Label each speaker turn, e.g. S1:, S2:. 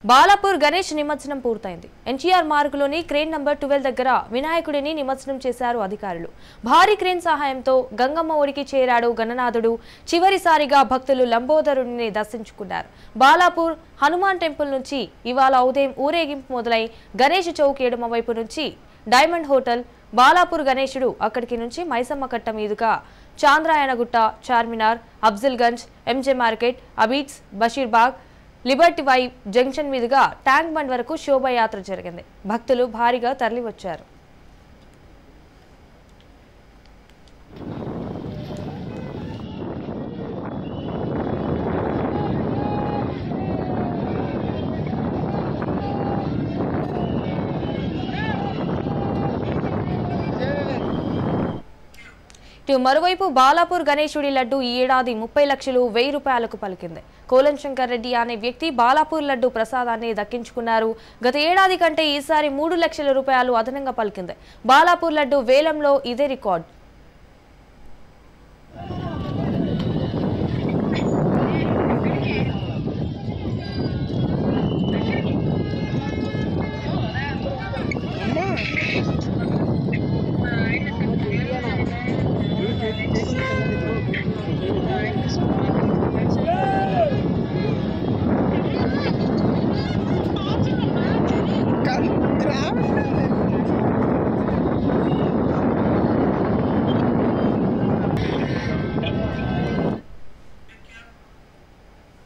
S1: బాలాపూర్ గణేష్ నిమజ్జనం పూర్తయింది ఎన్టీఆర్ మార్గులోని క్రేన్ నంబర్ ట్వెల్వ్ దగ్గర వినాయకుడిని నిమజ్జనం చేశారు అధికారులు భారీ క్రేన్ సహాయంతో గంగమ్మ ఒడికి చేరాడు గణనాథుడు చివరిసారిగా భక్తులు లంబోదరుడిని దర్శించుకున్నారు బాలాపూర్ హనుమాన్ టెంపుల్ నుంచి ఇవాళ ఉదయం ఊరేగింపు మొదలై గణేష్ చౌక్ ఎడమ వైపు నుంచి డైమండ్ హోటల్ బాలాపూర్ గణేశుడు అక్కడికి నుంచి మైసమ్మ కట్ట మీదుగా Chandrayangutta Charminar Afzalgunj MJ market Abids Basheerbagh Liberty వైప్ జంక్షన్ మీదుగా ట్యాంక్ బండ్ వరకు శోభాయాత్ర జరిగింది భక్తులు భారీగా తరలివచ్చారు ఇటు మరోవైపు బాలాపూర్ గణేశుడి లడ్డు ఈ ఏడాది ముప్పై లక్షలు వెయ్యి రూపాయలకు పలికింది కోలం శంకర్ రెడ్డి అనే వ్యక్తి బాలాపూర్ లడ్డు ప్రసాదాన్ని దక్కించుకున్నారు గత ఏడాది కంటే ఈసారి మూడు లక్షల రూపాయలు అదనంగా పలికింది బాలాపూర్ లడ్డు వేలంలో ఇదే రికార్డ్
S2: Kan- Grabe.